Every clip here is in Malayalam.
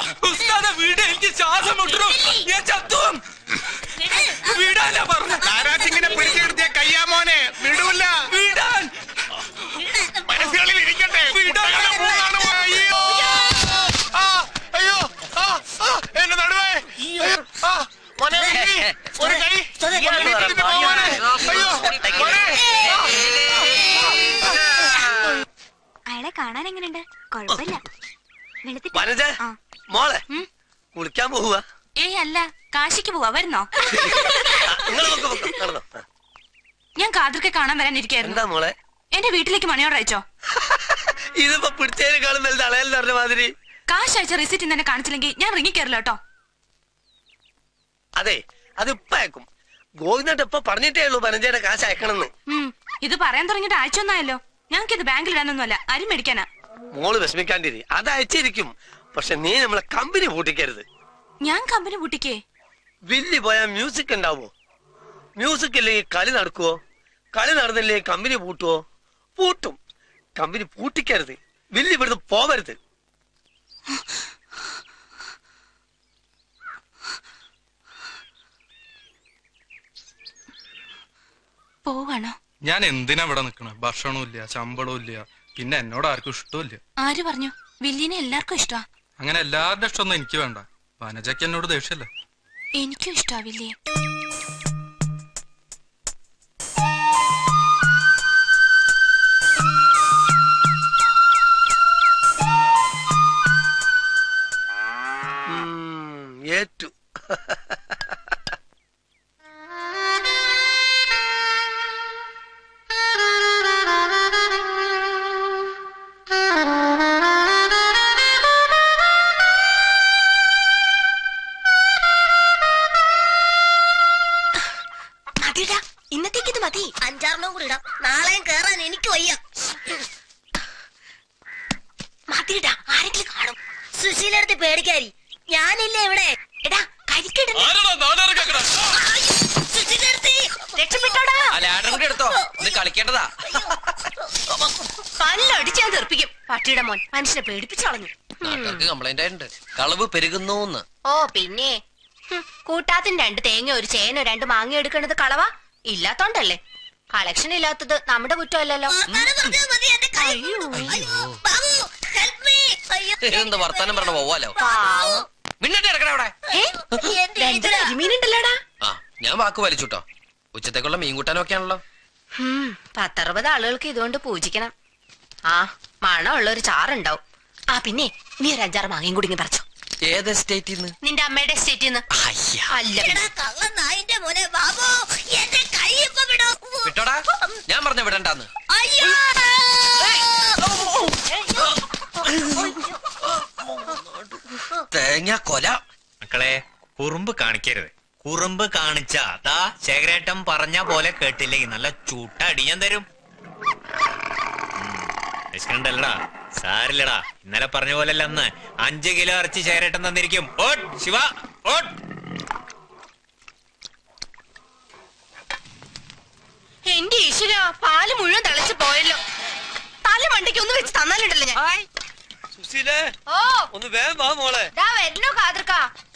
ഉസ്താദെ വീട് എനിക്ക് ശ്വാസം മുട്ടണം ഞാൻ ചത്തും വീടാനാ പറഞ്ഞ താരാസിംഗിനെ പിടിച്ചെടുത്തിയ കയ്യാമോനെ വിടൂല വീടാൻ മനസ്സുകളിൽ ഇരിക്കട്ടെ വിടാൻ. കുട്ടകളെ മൂന്നാണ് പോ- അയ്യോ ആ, അയ്യോ ആ, ആ, എന്റെ നടുവേ അയ്യോ, ആ, മോനെ വിക്കി, ഒരു കൈ മോനെ വിക്കിട്ട് പോ മോനെ. അയ്യോ മോനെ അയാളെ കാണാൻ എങ്ങനെയുണ്ട് കുഴപ്പമില്ല വെളുത്തിട്ട് വനജ ആ. മോളെ ഉം. കുളിക്കാൻ പോവുക ഏയ് അല്ല കാശിക്ക് പോവാ വരുന്നോ നിങ്ങൾ നടന്നോ ഞാൻ കാതൃക്കെ കാണാൻ വരാനിരിക്കായിരുന്നു എന്താ മോളെ എന്റെ വീട്ടിലേക്ക് മണിയോട് അയച്ചോ ഇതിപ്പോ പിടിച്ചതിനേക്കാളും വലുത് അളയല്ല പറഞ്ഞ മാതിരി കാശ് അയച്ച റിസിറ്റ് ഇന്ന് എന്നെ കാണിച്ചില്ലെങ്കിൽ ഞാൻ റിങ്ങി കയറില്ല കേട്ടോ അതെ അത് ഇപ്പൊ അയക്കും ഗോവിന്ദട്ട് ഇപ്പൊ പറഞ്ഞിട്ടേ ഉള്ളൂ പനഞ്ചയുടെ കാശ് അയക്കണമെന്ന് ഉം, ഇത് പറയാൻ തുടങ്ങിയിട്ട് ആഴ്ചയൊന്നായല്ലോ ഞങ്ങൾക്ക് ഇത് ബാങ്കിൽ ഇടാനൊന്നുമല്ല അരി മേടിക്കാനാ മോള് വിഷമിക്കാണ്ടിരി അത് അയച്ചിരിക്കും പക്ഷെ നീ നമ്മളെ കമ്പനി പൂട്ടിക്കരുത് ഞാൻ കമ്പനി പൂട്ടിക്കേ വില്ലി പോയാൽ മ്യൂസിക് ഉണ്ടാവോ മ്യൂസിക് ഇല്ലെങ്കിൽ കളി നടക്കുവോ കളി നടന്നില്ലെങ്കിൽ കമ്പനി പൂട്ടുവോ പൂട്ടും കമ്പനി പൂട്ടിക്കരുത് വില്ലി ഇവിടുന്ന് പോവരുത് പോവാണോ ഞാൻ എന്തിനാ ഇവിടെ നിക്കണേ ഭക്ഷണവും ഇല്ല ശമ്പളവും ഇല്ല പിന്നെ എന്നോട് ആർക്കും ഇഷ്ടമില്ല ആര് പറഞ്ഞു വില്ലിനെ എല്ലാവർക്കും ഇഷ്ടാ അങ്ങനെ എല്ലാവരുടെ ഇഷ്ടമൊന്നും എനിക്ക് വേണ്ട വനജയ്ക്ക് എന്നോട് ദേഷ്യല്ല എനിക്കും ഇഷ്ടാ വില്ലിയെ ഉം, ഏറ്റു മതിടാ ഇന്നത്തേക്ക് ഇത് മതി അഞ്ചാറെണ്ണം കൂടി ഇടാം നാളെയും കേറാൻ എനിക്ക് വയ്യ മതിടാ ആരെങ്കിലും കാണും സുശീലടുത്ത് പേടിക്കാരി ഞാനില്ലേ ഇവിടെ എടാ കരിക്കിടുന്നു സുശീലടുത്ത് രക്ഷപ്പെട്ടോടാ ലാഡർ കൂടി എടുത്തോ ഇത് കളിക്കേണ്ടതാ കല്ലടിച്ച് ഞാൻ തെറിപ്പിക്കും പട്ടിയുടെ മോൻ മനുഷ്യനെ പേടിപ്പിച്ചു കളഞ്ഞു നാട്ടുകാർക്ക് കംപ്ലൈന്റ് ആയിട്ടുണ്ട് കളവ് പെരുകുന്നു ഓ പിന്നെ ഹും, കൂട്ടാത്തിന് രണ്ട് തേങ്ങ ഒരു ചേനോ രണ്ട് മാങ്ങ എടുക്കണത് കളവാ ഇല്ലാത്തോണ്ടല്ലേ കളക്ഷൻ ഇല്ലാത്തത് നമ്മുടെ കുറ്റമല്ലല്ലോ ഇതെന്താ വർത്താനം പറഞ്ഞ പോവാലോ പാവം. മിന്നിട്ട് കിടക്കണ അവിടെ ഏ? രണ്ട് കരിമീനുണ്ടല്ലോടാ ആ ഞാൻ വാക്ക് വലിച്ചുട്ടോ ഉച്ചത്തേക്കുള്ള മീൻ കൂട്ടാനൊക്കെ ആണല്ലോ ഹും, പത്തറുപത് ആളുകൾക്ക് ഇതുകൊണ്ട് പൂജിക്കണം ആ മണമുള്ള ഒരു ചാറുണ്ടാവും ആ പിന്നെ നീ ഒരു അഞ്ചാറ് മാങ്ങയും കൂടി ഇങ്ങ് പറിച്ചോ ഏത് എസ്റ്റേറ്റിൽ നിന്ന് നിന്റെ അമ്മയുടെ എസ്റ്റേറ്റിൽ നിന്ന് അയ്യ അല്ല പിന്നെ. വിട്ടോടാ ഞാൻ പറഞ്ഞ വിടണ്ടാന്ന് തേങ്ങ കൊല മക്കളെ കുറുമ്പ് കാണിക്കരുത് കുറുമ്പ് കാണിച്ച ദാ ശേഖരേട്ടൻ പറഞ്ഞ പോലെ കേട്ടില്ലെങ്കിൽ നല്ല ചൂട്ട അടി ഞാൻ തരും വിശക്കണ്ടല്ലടാ സാരില്ലടാ ഇന്നലെ പറഞ്ഞ പോലല്ല അന്ന് അഞ്ച് കിലോ ഇറച്ചി ശേഖരേട്ടൻ തന്നിരിക്കും ഓട്ട് ശിവ ഓട്ട് എന്റെ ഈശ്വര പാല് മുഴുവൻ തിളച്ചു പോയല്ലോ തല മണ്ടയ്ക്ക് ഒന്ന് വെച്ച് തന്നാലുണ്ടല്ലോ ഞാൻ സുശീലേ ഓ ഒന്ന് വേഗം വാ മോളെ ദാ വരണോ കാതർക്ക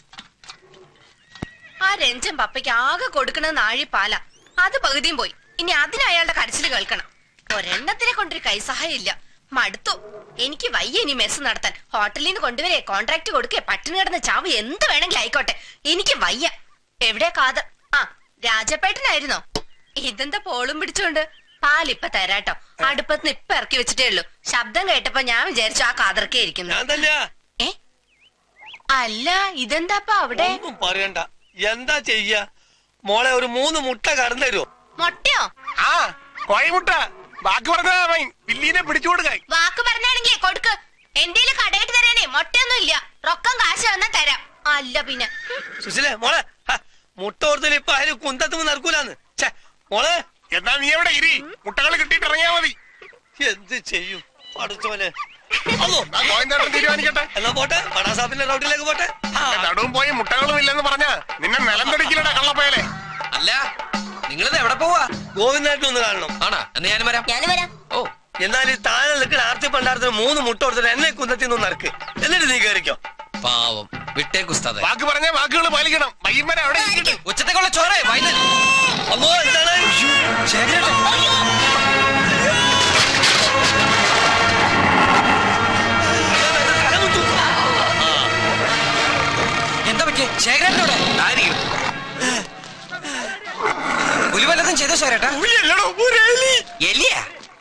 ആ രഞ്ജൻ പപ്പയ്ക്ക് ആകെ കൊടുക്കണത് നാഴി പാല അത് പകുതിയും പോയി ഇനി അതിന് അയാളുടെ കരച്ചിൽ കേൾക്കണം ഒരെണ്ണത്തിനെ കൊണ്ടൊരു കൈസഹായം ഇല്ല മടുത്തു എനിക്ക് വയ്യ ഇനി മെസ്സ് നടത്താൻ ഹോട്ടലിൽ നിന്ന് കൊണ്ടുവരെ കോൺട്രാക്ട് കൊടുക്കേ പട്ടിണി കിടന്ന ചാവ് എന്ത് വേണമെങ്കിലും ആയിക്കോട്ടെ എനിക്ക് വയ്യ എവിടെ കാതർ ആ രാജപ്പേട്ടനായിരുന്നോ ഇതെന്താ പോളും പിടിച്ചോണ്ട് പാലിപ്പ തരാട്ടോ അടുപ്പത്തിന് ഇപ്പൊ ഇറക്കി വെച്ചിട്ടേ ഉള്ളൂ ശബ്ദം കേട്ടപ്പോ ഞാൻ വിചാരിച്ചു ആ കാതർക്കേ ഇരിക്കുന്നു ഞാൻ തന്നെയാ ഏ അല്ല ഇതെന്താപ്പാ അവിടെ ഒന്നും പറയണ്ട എന്താ ചെയ്യ മോളെ ഒരു മൂന്ന് മുട്ട കടന്നു തരുമോ മൊട്ടയോ ആ കോഴിമുട്ട ബാക്കി പറഞ്ഞാ മതി. വില്ലീനെ പിടിച്ചു കൊടുക്കാൻ വാക്ക് പറഞ്ഞാണെങ്കിലേ കൊടുക്ക് എന്തേലും കടയിട്ട് തരാനേ മൊട്ടയൊന്നും ഇല്ല റൊക്കം കാശ് വന്നാ തരാം അല്ല പിന്നെ ഹും, സുശീലേ മോളെ ഹ, മുട്ട കൊടുത്തില്ല ഇപ്പൊ അതിന് കുന്തത്തുമ്പോ നടക്കൂലെന്ന് ഛെ, മോളെ എന്നാ നീ എവിടെ ഇരി മുട്ടകൾ കിട്ടിയിട്ട് ഇറങ്ങിയാ മതി എന്ത് ചെയ്യും പഠിച്ചോനെ അല്ലോ ആ ഗോവിന്ദേട്ടൻ തീരുമാനിക്കട്ടെ എന്നാ പോട്ടെ പടാസാപ്പിന്റെ റൗട്ടിലേക്ക് പോട്ടെ ആ, നടുവും പോയി മുട്ടകളും ഇല്ലെന്ന് പറഞ്ഞാ നിന്നെ നിലം തെടിക്കില്ലടാ കള്ളപ്പയലെ അല്ല നിങ്ങളിത് എവിടെ പോവാ ഗോവിന്ദേട്ടൻ ഒന്ന് കാണണം ആണാ എന്ന് ഞാനും വരാം ഞാനും വരാം ഓ എന്നാൽ ഈ താഴെ നിൽക്കുന്ന ആർത്തി പണ്ടാരത്തിന് മൂന്ന് മുട്ട കൊടുത്തിട്ട് എന്നെ കുന്തത്തിൽ നിന്ന് നറുക്ക് എന്നിട്ട് നീ കയറിക്കോ പാവം വിട്ടേക്ക് ഉസ്താദെ വാക്ക് പറഞ്ഞ വാക്കുകൾ പാലിക്കണം വൈകുന്നേരം അവിടെ ഇരിക്കട്ടെ. ഉച്ചത്തേക്കുള്ള ചോറേ വൈകുന്നേരം അമ്മോ എന്താണ് ശേഖരേട്ടൻ തലമുട്ടു എന്താ പറ്റിയ ശേഖരേട്ടനോടെ ആയിരിക്കും പുലി വല്ലതും ചെയ്തോ ശേഖരേട്ടാ പുലിയല്ലടോ, ഒരു എലി. എലിയാ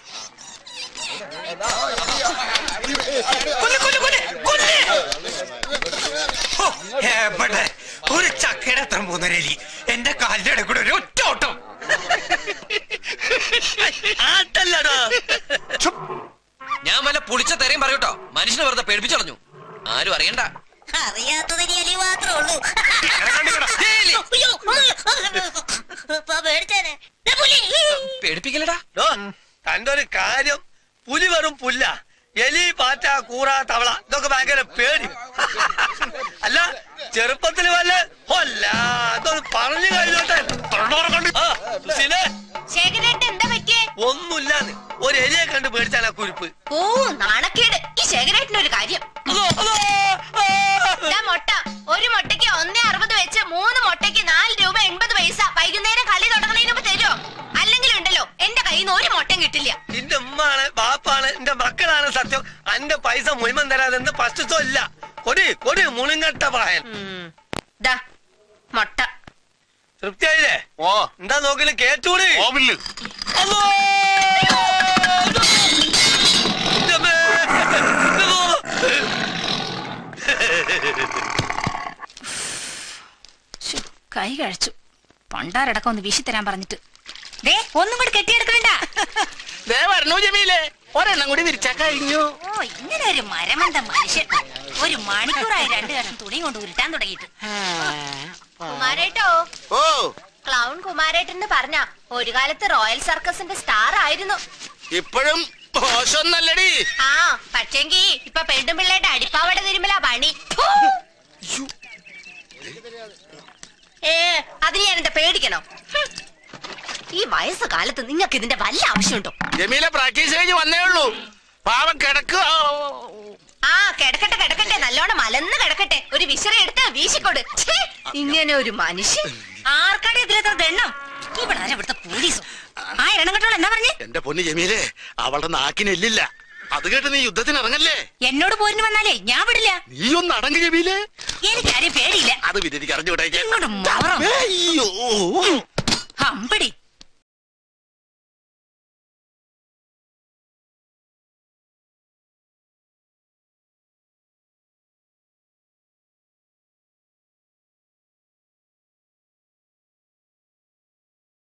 കൊല്ല്, കൊല്ല്, കൊല്ല്, കൊല്ല്. ഹോ, എവിടെ? ഒരു ചക്കയുടെ അത്ര മൂന്നര എലി എന്റെ കാലിന്റെ ഇടയിൽ കൂടെ ഒരു ഒറ്റ ഓട്ടം ആട്ടല്ലടാ ഞാൻ വല്ല പുളിച്ച തെരയും പറയൂട്ടോ മനുഷ്യനെ വെറുതെ പേടിപ്പിച്ചളഞ്ഞു ആരും അറിയണ്ട അറിയാത്തതിന് എലി മാത്രമേ ഉള്ളൂ ഏ, എലി. അയ്യോ, ഇപ്പൊ പേടിച്ചേനെ. ദേ പുലി. പേടിപ്പിക്കലടാ ഡോ, തന്റെ ഒരു കാര്യം പുലി വെറും പുല്ല എലി പാറ്റ കൂറ തവള ഇതൊക്കെ ഭയങ്കര പേടി അല്ല ചെറുപ്പത്തിൽ വല്ല ഒല്ല അതൊന്ന് പറഞ്ഞു കഴിഞ്ഞോട്ടെ ആ, സുശീലേ, ശേഖരേട്ടൻ എന്താ പറ്റിയേ ഒന്നുമില്ലാന്ന് ഒരു എലിയെ കണ്ട് പേടിച്ചാണ് ആ കുരിപ്പ് ഓ നാണക്കേട് ഈ ശേഖരേട്ടന് ഒരു കാര്യം അതോ, അതോ, ആ. ഇതാ മുട്ട ഒരു മുട്ടയ്ക്ക് ഒന്നേ അറുപത് വെച്ച് മൂന്ന് മുട്ടയ്ക്ക് നാല് രൂപ എൺപത് പൈസ വൈകുന്നേരം കളി തുടങ്ങുന്നതിന് മുമ്പ് തരുമോ അല്ലെങ്കിൽ ഉണ്ടല്ലോ എന്റെ കയ്യിൽ നിന്ന് ഒരു മുട്ടയും കിട്ടില്ല എന്റെ ഉമ്മാണ് ബാപ്പാണ് എന്റെ മക്കളാണ് സത്യം അന്റെ പൈസ മുഴുവൻ തരാതെ എന്ത് പശുത്തോ ഇല്ല കൊടി കൊടി മുളുങ്ങട്ട പ്രായൻ ദാ മുട്ട തൃപ്തിയായില്ലേ ഓ എന്താ നോക്കല് കേട്ടൂടി ഓവില്ല് അല്ലോ! ഇതമ്മേ! ഇതോ! കൈ കഴിച്ചു പണ്ടാരടക്കം ഒന്ന് വീശി തരാൻ പറഞ്ഞിട്ട് ദേ ഒന്നും കൂടി കെട്ടിയെടുക്കണ്ട ദേ വരണു ജമീലേ ഒരെണ്ണം കൂടി വിരിച്ചാ കഴിഞ്ഞു ഓ ഇങ്ങനെ ഒരു മരമന്ത മനുഷ്യൻ ഒരു മണിക്കൂറായി രണ്ടു കഷ്ണം തുണി കൊണ്ട് ഉരുട്ടാൻ തുടങ്ങിയിട്ട് കുമാരേട്ടോ ഓ ക്ലൗൺ കുമാരേട്ടൻ എന്ന് പറഞ്ഞ ഒരു കാലത്ത് റോയൽ സർക്കസിന്റെ സ്റ്റാർ ആയിരുന്നു ഇപ്പോഴും മോശമൊന്നല്ലടി ആ പക്ഷേങ്കി ഇപ്പൊ പെണ്ണുപിള്ളയുടെ അടിപ്പാവട തിരുമല പണി ഫു. ഏ അതിന് ഞാൻ എന്താ പേടിക്കണോ ഹും. ഈ വയസ്സ് കാലത്ത് നിങ്ങൾക്ക് ഇതിന്റെ വല്ല ആവശ്യമുണ്ടോ ജമീല പ്രാക്ടീസ് കഴിഞ്ഞ് വന്നേ ഉള്ളൂ പാവം കിടക്കുക ആ കിടക്കട്ടെ കിടക്കട്ടെ നല്ലോണം മലന്ന് കിടക്കട്ടെ ഒരു വിശറ എടുത്ത് വീശിക്കൊട് ഛേ, ഇങ്ങനെ ഒരു മനുഷ്യൻ ആർക്കാടി ഇതിലെത്ര ദണ്ണം ഇവിടെ ആരാ ഇവിടുത്തെ പോലീസും ആ എണ്ണം കെട്ടോൾ എന്താ പറഞ്ഞേ എന്റെ പൊന്ന് ജമീലേ അവളുടെ നാക്കിനെല്ലില്ല അത് കേട്ട് നീ യുദ്ധത്തിന് ഇറങ്ങല്ലേ എന്നോട് പോരിന് വന്നാലേ ഞാൻ വിടില്ല നീ ഒന്ന് അടങ്ങ് ജമീലേ എനിക്കാരും പേടിയില്ല അത് പിന്നെ എനിക്ക് അറിഞ്ഞുകൂടെ ഇങ്ങോട്ട് മാറാം അയ്യോ